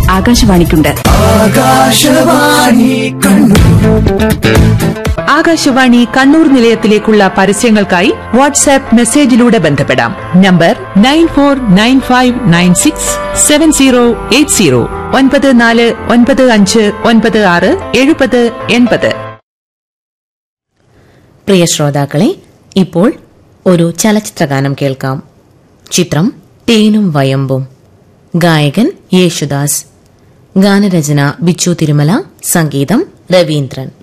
ആകാശവാണിക്കുണ്ട് ആകാശവാണി കണ്ണൂർ നിലയത്തിലേക്കുള്ള പരസ്യങ്ങൾക്കായി വാട്സാപ്പ് മെസ്സേജിലൂടെ ബന്ധപ്പെടാം number nine four nine five nine six seven zero eight zero ഒൻപത് നാല് ഒൻപത് അഞ്ച് ഒൻപത് ആറ് എഴുപത് എൺപത് പ്രിയ ശ്രോതാക്കളെ ഇപ്പോൾ ഒരു ചലച്ചിത്രഗാനം കേൾക്കാം ചിത്രം തേനും വയമ്പും ഗായകൻ യേശുദാസ് ഗാനരചന ബിച്ചു തിരുമല സംഗീതം രവീന്ദ്രൻ